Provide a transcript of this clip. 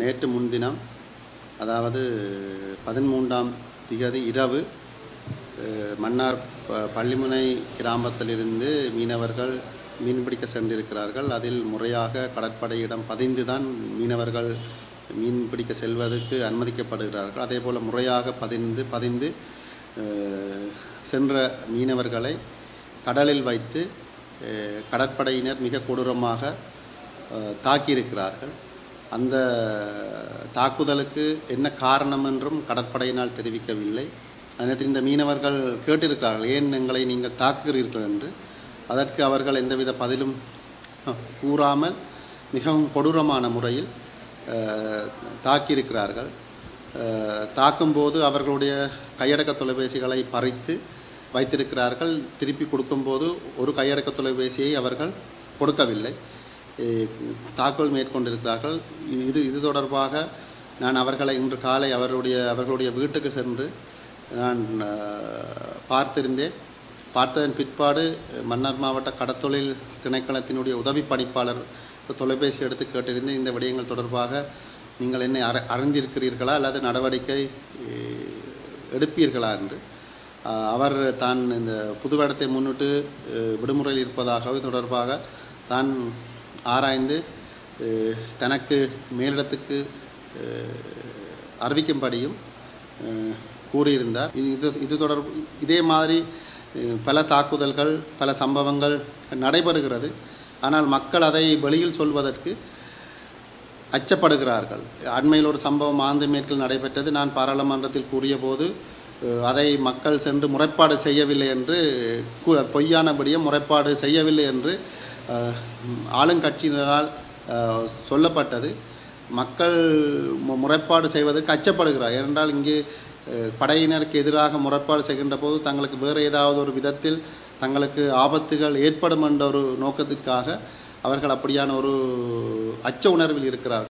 நேற்று முன்தினம் அதாவது பதிமூன்றாம் திகதி இரவு அஹ், மன்னார் ப- பள்ளிமுனை கிராமத்திலிருந்து மீனவர்கள் மீன்பிடிக்க சென்றிருக்கிறார்கள் அதில் முறையாக கடற்படையிடம் பதிந்து தான் மீனவர்கள் மீன் பிடிக்க செல்வதற்கு அனுமதிக்கப்படுகிறார்கள் அதே போல் முறையாக பதிந்து பதிந்து அஹ், சென்ற மீனவர்களை கடலில் வைத்து அஹ், கடற்படையினர் மிக கொடூரமாக அஹ், தாக்கியிருக்கிறார்கள் அந்த தாக்குதலுக்கு என்ன காரணம் என்றும் கடற்படையினால் தெரிவிக்கவில்லை அதற்கு இந்த மீனவர்கள் கேட்டிருக்கிறார்கள் ஏன் எங்களை நீங்கள் தாக்குகிறீர்கள் என்று அதற்கு அவர்கள் எந்தவித பதிலும் அஹ், கூறாமல் மிகவும் கொடூரமான முறையில் அஹ், தாக்கியிருக்கிறார்கள் அஹ், தாக்கும்போது அவர்களுடைய கையடக்க தொலைபேசிகளை பறித்து வைத்திருக்கிறார்கள் திருப்பி கொடுக்கும்போது ஒரு கையடக்க தொலைபேசியை அவர்கள் கொடுக்கவில்லை அஹ், தாக்குதல் மேற்கொண்டிருக்கிறார்கள் இது இது தொடர்பாக நான் அவர்களை இன்று காலை அவருடைய அவர்களுடைய வீட்டுக்கு சென்று நான் அஹ், பார்த்திருந்தேன் பார்த்ததன் பிற்பாடு மன்னார் மாவட்ட கடத்தொழில் திணைக்களத்தினுடைய உதவி பணிப்பாளர் தொலைபேசி எடுத்து கேட்டிருந்தேன் இந்த விடயங்கள் தொடர்பாக நீங்கள் என்னை அற அறிந்திருக்கிறீர்களா அல்லது நடவடிக்கை அஹ், எடுப்பீர்களா என்று அஹ், அவர் தான் இந்த புது வருடத்தை முன்னிட்டு அஹ், விடுமுறையில் இருப்பதாகவே தொடர்பாக தான் ஆராய்ந்து அஹ், தனக்கு மேலிடத்துக்கு அஹ், அறிவிக்கும்படியும் அஹ், கூறியிருந்தார் இது இது இது தொடர்பு இதே மாதிரி அஹ், பல தாக்குதல்கள் பல சம்பவங்கள் நடைபெறுகிறது ஆனால் மக்கள் அதை வெளியில் சொல்வதற்கு அச்சப்படுகிறார்கள் அண்மையில் ஒரு சம்பவம் ஆந்தை மேற்கில் நடைபெற்றது நான் பாராளுமன்றத்தில் கூறியபோது அஹ், அதை மக்கள் சென்று முறைப்பாடு செய்யவில்லை என்று கூ- பொய்யானபடியே முறைப்பாடு செய்யவில்லை என்று அஹ், ஆளுங்கட்சியினரால் அஹ், சொல்லப்பட்டது மக்கள் மு- முறைப்பாடு செய்வதற்கு அச்சப்படுகிறார் ஏனென்றால் இங்கே அஹ், படையினருக்கு எதிராக முறைப்பாடு செய்கின்ற போது தங்களுக்கு வேறு ஏதாவது ஒரு விதத்தில் தங்களுக்கு ஆபத்துகள் ஏற்படும் என்ற ஒரு நோக்கத்துக்காக அவர்கள் அப்படியான ஒரு அச்ச உணர்வில் இருக்கிறார்கள்